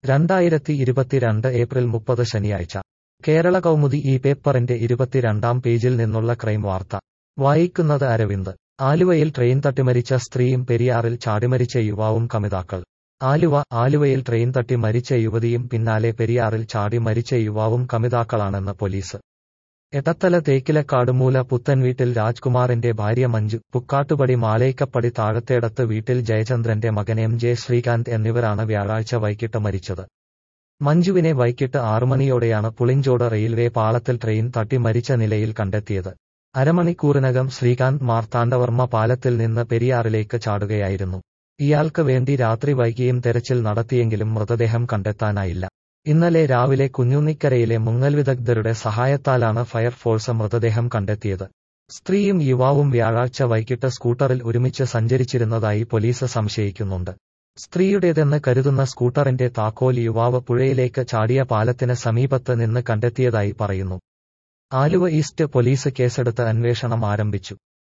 രണ്ടായിരത്തി ഇരുപത്തിരണ്ട് ഏപ്രിൽ മുപ്പത് ശനിയാഴ്ച കേരള കൗമുദി ഈ പേപ്പറിന്റെ ഇരുപത്തിരണ്ടാം പേജിൽ നിന്നുള്ള ക്രൈം വാർത്ത വായിക്കുന്നത് അരവിന്ദ് ആലുവയിൽ ട്രെയിൻ തട്ടിമരിച്ച സ്ത്രീയും പെരിയാറിൽ ചാടിമരിച്ച യുവാവും കമിതാക്കൾ ആലുവ ആലുവയിൽ ട്രെയിൻ തട്ടി മരിച്ച യുവതിയും പിന്നാലെ പെരിയാറിൽ ചാടി മരിച്ച യുവാവും കമിതാക്കളാണെന്ന് പോലീസ് എടത്തല തേക്കിലക്കാടുമൂല പുത്തൻവീട്ടിൽ രാജ്കുമാറിന്റെ ഭാര്യ മഞ്ജു പുക്കാട്ടുപടി മാലേക്കപ്പടി താഴത്തേടത്ത് വീട്ടിൽ ജയചന്ദ്രന്റെ മകൻ എം ജെ ശ്രീകാന്ത് എന്നിവരാണ് വ്യാഴാഴ്ച വൈകിട്ട് മരിച്ചത് മഞ്ജുവിനെ വൈകിട്ട് ആറുമണിയോടെയാണ് പുളിഞ്ചോട് റെയിൽവേ പാളത്തിൽ ട്രെയിൻ തട്ടി മരിച്ച നിലയിൽ കണ്ടെത്തിയത് അരമണിക്കൂറിനകം ശ്രീകാന്ത് മാർത്താണ്ഡവർമ്മ പാലത്തിൽ നിന്ന് പെരിയാറിലേക്ക് ചാടുകയായിരുന്നു ഇയാൾക്ക് വേണ്ടി രാത്രി വൈകിയും തെരച്ചിൽ നടത്തിയെങ്കിലും മൃതദേഹം കണ്ടെത്താനായില്ല ഇന്നലെ രാവിലെ കുഞ്ഞുണ്ണിക്കരയിലെ മുങ്ങൽ വിദഗ്ധരുടെ സഹായത്താലാണ് ഫയർഫോഴ്സ് മൃതദേഹം കണ്ടെത്തിയത് സ്ത്രീയും യുവാവും വ്യാഴാഴ്ച വൈകിട്ട് സ്കൂട്ടറിൽ ഒരുമിച്ച് സഞ്ചരിച്ചിരുന്നതായി പോലീസ് സംശയിക്കുന്നുണ്ട് സ്ത്രീയുടേതെന്ന് കരുതുന്ന സ്കൂട്ടറിന്റെ താക്കോൽ യുവാവ് പുഴയിലേക്ക് ചാടിയ പാലത്തിന് സമീപത്ത് നിന്ന് കണ്ടെത്തിയതായി പറയുന്നു ആലുവ ഈസ്റ്റ് പോലീസ് കേസെടുത്ത് അന്വേഷണം ആരംഭിച്ചു